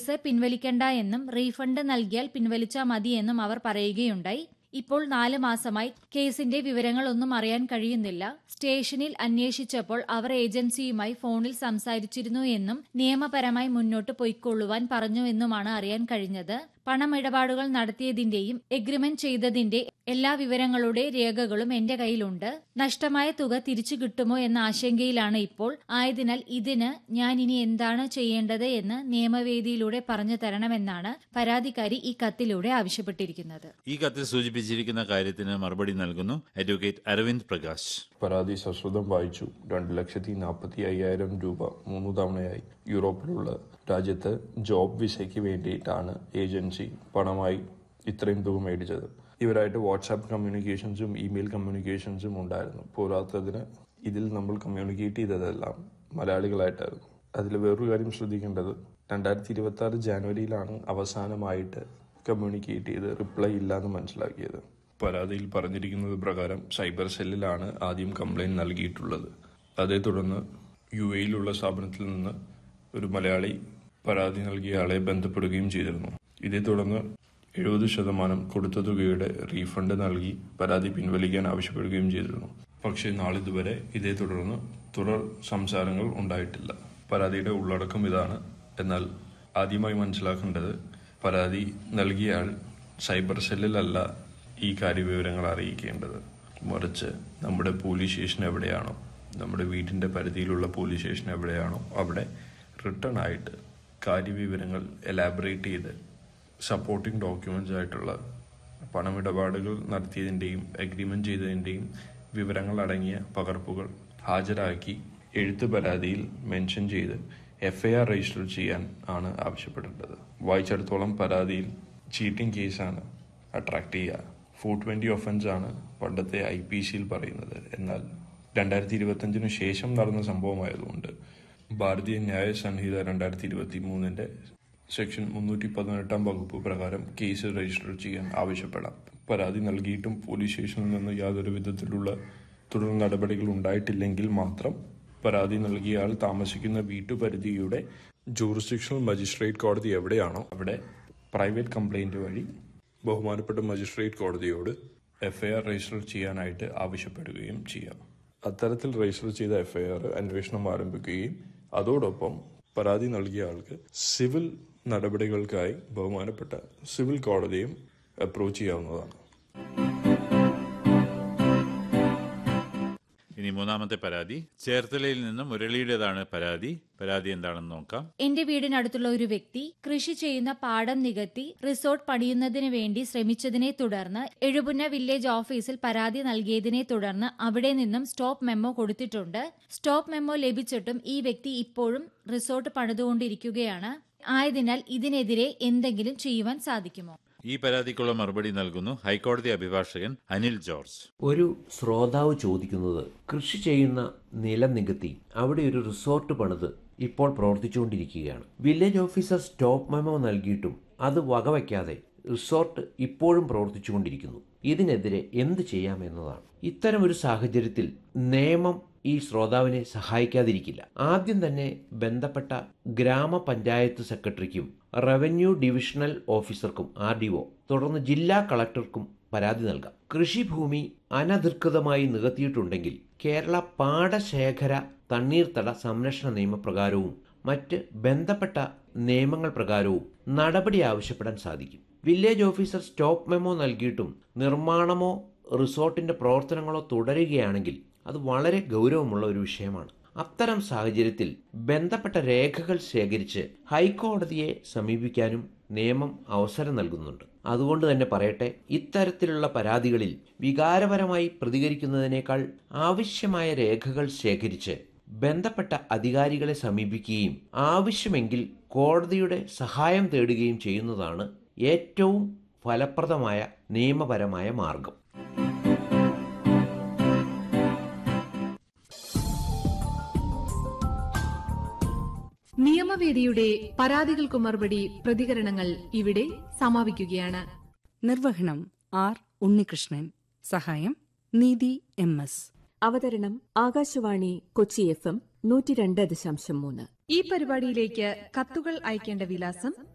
case പിൻവലിക്കണ്ട എന്നും refund നൽകിയാൽ പിൻവലിച്ചാൽ മതിയെന്നും അവർ പറയുകയുണ്ടായി ഇപ്പോൾ നാല് മാസമായി കേസിന്റെ വിവരങ്ങളൊന്നും അറിയാൻ കഴിയുന്നില്ല സ്റ്റേഷനിൽ അന്വേഷിച്ചപ്പോൾ അവർ ഏജൻസിയുമായി ഫോണിൽ സംസാരിച്ചിരുന്നു എന്നും നിയമപരമായി മുന്നോട്ട് പൊയ്ക്കൊള്ളുവാൻ പറഞ്ഞു എന്നുമാണ് അറിയാൻ കഴിഞ്ഞത് പണമിടപാടുകൾ നടത്തിയതിന്റെയും എഗ്രിമെന്റ് ചെയ്തതിന്റെ എല്ലാ വിവരങ്ങളുടെ രേഖകളും എന്റെ കയ്യിലുണ്ട് നഷ്ടമായ തുക തിരിച്ചു കിട്ടുമോ എന്ന ആശങ്കയിലാണ് ഇപ്പോൾ ആയതിനാൽ ഇതിന് ഞാൻ ഇനി എന്താണ് ചെയ്യേണ്ടത് എന്ന് നിയമവേദിയിലൂടെ പറഞ്ഞു തരണമെന്നാണ് പരാതിക്കാരി ഈ കത്തിലൂടെ ആവശ്യപ്പെട്ടിരിക്കുന്നത് ഈ കത്തിൽ സൂചിപ്പിച്ചിരിക്കുന്ന കാര്യത്തിന് മറുപടി നൽകുന്നു അഡ്വക്കേറ്റ് അരവിന്ദ് പ്രകാശ് പരാതി സശ്രദ്ധം വായിച്ചു രണ്ട് ലക്ഷത്തി നാൽപ്പത്തി അയ്യായിരം രൂപ മൂന്ന് തവണയായി യൂറോപ്പിലുള്ള രാജ്യത്ത് ജോബ് വിസയ്ക്ക് വേണ്ടിയിട്ടാണ് ഏജൻസി പണമായി ഇത്രയും തുക മേടിച്ചത് ഇവരായിട്ട് വാട്സാപ്പ് കമ്മ്യൂണിക്കേഷൻസും ഇമെയിൽ കമ്മ്യൂണിക്കേഷൻസും ഉണ്ടായിരുന്നു പോരാത്തതിന് ഇതിൽ നമ്മൾ കമ്മ്യൂണിക്കേറ്റ് ചെയ്തതെല്ലാം മലയാളികളായിട്ടായിരുന്നു അതിൽ വേറൊരു കാര്യം ശ്രദ്ധിക്കേണ്ടത് രണ്ടായിരത്തി ഇരുപത്തി ആറ് ജാനുവരിയിലാണ് അവസാനമായിട്ട് കമ്മ്യൂണിക്കേറ്റ് ചെയ്ത് റിപ്ലൈ ഇല്ലാന്ന് മനസ്സിലാക്കിയത് പരാതിയിൽ പറഞ്ഞിരിക്കുന്നത് പ്രകാരം സൈബർ സെല്ലിലാണ് ആദ്യം കംപ്ലൈന്റ് നൽകിയിട്ടുള്ളത് അതേ തുടർന്ന് യു എയിലുള്ള സ്ഥാപനത്തിൽ നിന്ന് ഒരു മലയാളി പരാതി നൽകിയ ആളെ ബന്ധപ്പെടുകയും ചെയ്തിരുന്നു ഇതേ തുടർന്ന് എഴുപത് ശതമാനം കൊടുത്ത തുകയുടെ റീഫണ്ട് നൽകി പരാതി പിൻവലിക്കാൻ ആവശ്യപ്പെടുകയും ചെയ്തിരുന്നു പക്ഷേ നാളിതുവരെ ഇതേ തുടർന്ന് തുടർ സംസാരങ്ങൾ ഉണ്ടായിട്ടില്ല പരാതിയുടെ ഉള്ളടക്കം ഇതാണ് എന്നാൽ ആദ്യമായി മനസ്സിലാക്കേണ്ടത് പരാതി നൽകിയ ആൾ സൈബർ സെല്ലിലല്ല ഈ കാര്യവിവരങ്ങൾ അറിയിക്കേണ്ടത് മറിച്ച് നമ്മുടെ പോലീസ് സ്റ്റേഷൻ എവിടെയാണോ നമ്മുടെ വീടിൻ്റെ പരിധിയിലുള്ള പോലീസ് സ്റ്റേഷൻ എവിടെയാണോ അവിടെ റിട്ടേൺ ആയിട്ട് കാര്യവിവരങ്ങൾ എലാബറേറ്റ് ചെയ്ത് സപ്പോർട്ടിംഗ് ഡോക്യുമെന്റ്സ് ആയിട്ടുള്ള പണമിടപാടുകൾ നടത്തിയതിൻ്റെയും അഗ്രിമെന്റ് ചെയ്തതിൻ്റെയും വിവരങ്ങൾ അടങ്ങിയ പകർപ്പുകൾ ഹാജരാക്കി എഴുത്ത് പരാതിയിൽ മെൻഷൻ ചെയ്ത് എഫ് ഐ ആർ രജിസ്റ്റർ ചെയ്യാൻ ആണ് ആവശ്യപ്പെടേണ്ടത് വായിച്ചിടത്തോളം പരാതിയിൽ ചീറ്റിംഗ് കേസാണ് അട്രാക്ട് ചെയ്യുക ഫോർ ട്വന്റി ഒഫൻസ് ആണ് പണ്ടത്തെ ഐ പി സിയിൽ പറയുന്നത് എന്നാൽ രണ്ടായിരത്തി ഇരുപത്തഞ്ചിന് ശേഷം നടന്ന സംഭവമായതുകൊണ്ട് ഭാരതീയ ന്യായ സംഹിത രണ്ടായിരത്തി ഇരുപത്തി മൂന്നിന്റെ സെക്ഷൻ മുന്നൂറ്റി പതിനെട്ടാം വകുപ്പ് പ്രകാരം കേസ് രജിസ്റ്റർ ചെയ്യാൻ ആവശ്യപ്പെടാം പരാതി നൽകിയിട്ടും പോലീസ് സ്റ്റേഷനിൽ നിന്ന് യാതൊരു വിധത്തിലുള്ള തുടർ നടപടികൾ ഉണ്ടായിട്ടില്ലെങ്കിൽ മാത്രം പരാതി നൽകിയ ആൾ താമസിക്കുന്ന വീട്ടുപരിധിയുടെ ജൂറിസ്ഡിക്ഷണൽ മജിസ്ട്രേറ്റ് കോടതി എവിടെയാണോ അവിടെ പ്രൈവറ്റ് കംപ്ലൈന്റ് വഴി ബഹുമാനപ്പെട്ട മജിസ്ട്രേറ്റ് കോടതിയോട് എഫ്ഐആർ രജിസ്റ്റർ ചെയ്യാനായിട്ട് ആവശ്യപ്പെടുകയും ചെയ്യാം അത്തരത്തിൽ രജിസ്റ്റർ ചെയ്ത എഫ്ഐആർ അന്വേഷണം ആരംഭിക്കുകയും അതോടൊപ്പം പരാതി നൽകിയ ആൾക്ക് സിവിൽ നടപടികൾക്കായി ബഹുമാനപ്പെട്ട സിവിൽ കോടതിയും അപ്രോച്ച് ചെയ്യാവുന്നതാണ് ഇനി മൂന്നാമത്തെ പരാതി ചേർത്തലയിൽ നിന്ന് മുരളിയുടേതാണ് പരാതി പരാതി എന്താണെന്ന് നോക്കാം എന്റെ വീടിനടുത്തുള്ള ഒരു വ്യക്തി കൃഷി ചെയ്യുന്ന പാടം നികത്തി റിസോർട്ട് പണിയുന്നതിന് വേണ്ടി ശ്രമിച്ചതിനെ തുടർന്ന് എഴുപുന്ന വില്ലേജ് ഓഫീസിൽ പരാതി നൽകിയതിനെ തുടർന്ന് അവിടെ നിന്നും സ്റ്റോപ്പ് മെമ്മോ കൊടുത്തിട്ടുണ്ട് സ്റ്റോപ്പ് മെമ്മോ ലഭിച്ചിട്ടും ഈ വ്യക്തി ഇപ്പോഴും റിസോർട്ട് പണിതുകൊണ്ടിരിക്കുകയാണ് ആയതിനാൽ ഇതിനെതിരെ എന്തെങ്കിലും ചെയ്യുവാൻ സാധിക്കുമോ ഈ പരാതിക്കുള്ള മറുപടി നൽകുന്നു ഹൈക്കോടതി അഭിഭാഷകൻ അനിൽ ജോർജ് ഒരു ശ്രോതാവ് ചോദിക്കുന്നത് കൃഷി ചെയ്യുന്ന നിലം നികത്തി അവിടെ ഒരു റിസോർട്ട് പണിത് ഇപ്പോൾ പ്രവർത്തിച്ചുകൊണ്ടിരിക്കുകയാണ് വില്ലേജ് ഓഫീസർ സ്റ്റോപ്പ് മെമ്മോ നൽകിയിട്ടും അത് വകവയ്ക്കാതെ റിസോർട്ട് ഇപ്പോഴും പ്രവർത്തിച്ചുകൊണ്ടിരിക്കുന്നു ഇതിനെതിരെ എന്ത് ചെയ്യാമെന്നതാണ് ഇത്തരം ഒരു സാഹചര്യത്തിൽ നിയമം ഈ ശ്രോതാവിനെ സഹായിക്കാതിരിക്കില്ല ആദ്യം തന്നെ ബന്ധപ്പെട്ട ഗ്രാമപഞ്ചായത്ത് സെക്രട്ടറിക്കും റവന്യൂ ഡിവിഷണൽ ഓഫീസർക്കും ആർ ഡി ഒ തുടർന്ന് ജില്ലാ കളക്ടർക്കും പരാതി നൽകാം കൃഷിഭൂമി അനധികൃതമായി നികത്തിയിട്ടുണ്ടെങ്കിൽ കേരള പാടശേഖര തണ്ണീർത്തട സംരക്ഷണ നിയമപ്രകാരവും മറ്റ് ബന്ധപ്പെട്ട നിയമങ്ങൾ പ്രകാരവും നടപടി ആവശ്യപ്പെടാൻ സാധിക്കും വില്ലേജ് ഓഫീസർ സ്റ്റോപ്പ് മെമ്മോ നൽകിയിട്ടും നിർമ്മാണമോ റിസോർട്ടിന്റെ പ്രവർത്തനങ്ങളോ തുടരുകയാണെങ്കിൽ അത് വളരെ ഗൗരവമുള്ള ഒരു വിഷയമാണ് അത്തരം സാഹചര്യത്തിൽ ബന്ധപ്പെട്ട രേഖകൾ ശേഖരിച്ച് ഹൈക്കോടതിയെ സമീപിക്കാനും നിയമം അവസരം നൽകുന്നുണ്ട് അതുകൊണ്ട് തന്നെ പറയട്ടെ ഇത്തരത്തിലുള്ള പരാതികളിൽ വികാരപരമായി പ്രതികരിക്കുന്നതിനേക്കാൾ ആവശ്യമായ രേഖകൾ ശേഖരിച്ച് ബന്ധപ്പെട്ട അധികാരികളെ സമീപിക്കുകയും ആവശ്യമെങ്കിൽ കോടതിയുടെ സഹായം തേടുകയും ചെയ്യുന്നതാണ് ഏറ്റവും ഫലപ്രദമായ നിയമപരമായ മാർഗം നിയമവേദിയുടെ പരാതികൾക്കു മറുപടി പ്രതികരണങ്ങൾ ഇവിടെ സമാപിക്കുകയാണ് നിർവഹണം ആർ ഉണ്ണികൃഷ്ണൻ സഹായം നീതി എം എസ് അവതരണം ആകാശവാണി കൊച്ചി എഫ് എം നൂറ്റി രണ്ട് ദശാംശം മൂന്ന് ഈ പരിപാടിയിലേക്ക് കത്തുകൾ അയക്കേണ്ട വിലാസം